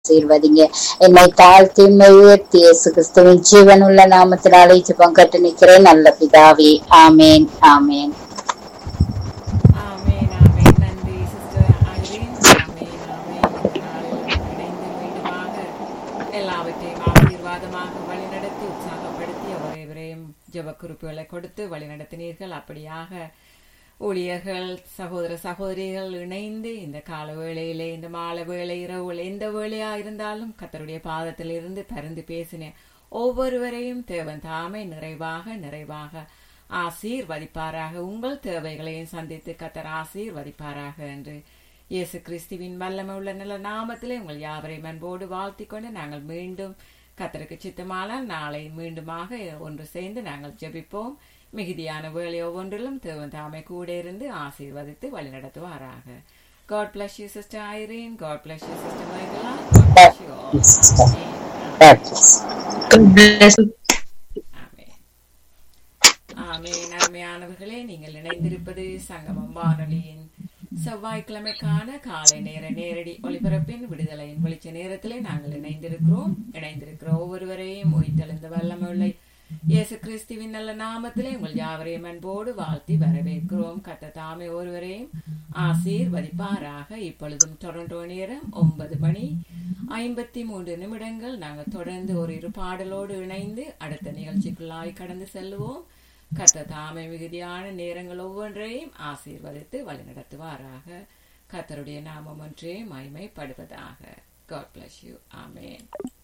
ஆசீர்வதிங்க என்னை தாழ்த்தி என்னை உயர்த்தி இயேசு கிறிஸ்துவின் ஜீவனுள்ள நாமத்தினாலே ஜெபம் கட்டு நிற்கிறேன் நல்ல பிதாவே ஆமேன் ஆமேன் ஆமென், ஆமென். நன்றி சிஸ்டர் ஐரீன். ஆமென், ஆமென். இந்த நாளில் இணைந்து மீண்டுமாக எல்லாவற்றையும் ஆசீர்வாதமாக வழிநடத்தி உற்சாகப்படுத்தி ஒரேவரையும் ஜெப குறிப்புகளை கொடுத்து வழிநடத்தினீர்கள் அப்படியாக ஊழியர்கள் சகோதர சகோதரிகள் இணைந்து இந்த கால வேளையிலே இந்த மாலை வேளை இரவு வேளை, எந்த வேளையா இருந்தாலும் கத்தருடைய பாதத்தில் இருந்து பரிந்து பேசின ஒவ்வொருவரையும் தேவன் தாமே நிறைவாக நிறைவாக ஆசீர்வதிப்பாராக உங்கள் தேவைகளையும் சந்தித்து கத்தர் ஆசீர்வதிப்பாராக என்று இயேசு கிறிஸ்துவின் வல்லமை உள்ள நல்ல நாமத்திலே உங்கள் யாவரையும் அன்போடு வாழ்த்திக் கொண்டு நாங்கள் மீண்டும் கத்தருக்கு சித்தமானால் நாளை மீண்டுமாக ஒன்று சேர்ந்து நாங்கள் ஜெபிப்போம் மிகுதியான வேலை ஒவ்வொன்றிலும் தேவன் தாமே கூட இருந்து ஆசீர்வதித்து வழிநடத்துவாராக God bless you, Sister Irene. God bless you, Sister Megala. God bless you all. sister. Amen. God bless. God bless you. ஆமென். ஆமென். அருமையானவர்களே நீங்கள் இணைந்திருப்பது சங்கமம் வானொலியின் செவ்வாய்க்கிழமைக்கான காலை நேர நேரடி ஒளிபரப்பின் விடுதலையின் வெளிச்ச நேரத்திலே நாங்கள் இணைந்திருக்கிறோம் இணைந்திருக்கிற ஒவ்வொருவரையும் உயிர்த்தெழுந்த வல்லமுள்ள இயேசு கிறிஸ்துவின் நல்ல நாமத்திலே உங்கள் யாவரையும் அன்போடு வாழ்த்தி வரவேற்கிறோம் கத்த தாமே ஒருவரையும் ஆசீர்வதிப்பாராக இப்பொழுதும் டொரண்டோ நேரம் ஒன்பது மணி ஐம்பத்தி மூன்று நிமிடங்கள் நாங்கள் தொடர்ந்து ஒரு இரு பாடலோடு இணைந்து அடுத்த நிகழ்ச்சிக்குள்ளாய் கடந்து செல்லுவோம் கத்த தாமை மிகுதியான நேரங்கள் ஒவ்வொன்றையும் ஆசீர்வதித்து வழிநடத்துவாராக கத்தருடைய நாமம் ஒன்றே மகிமைப்படுவதாக God bless you. Amen.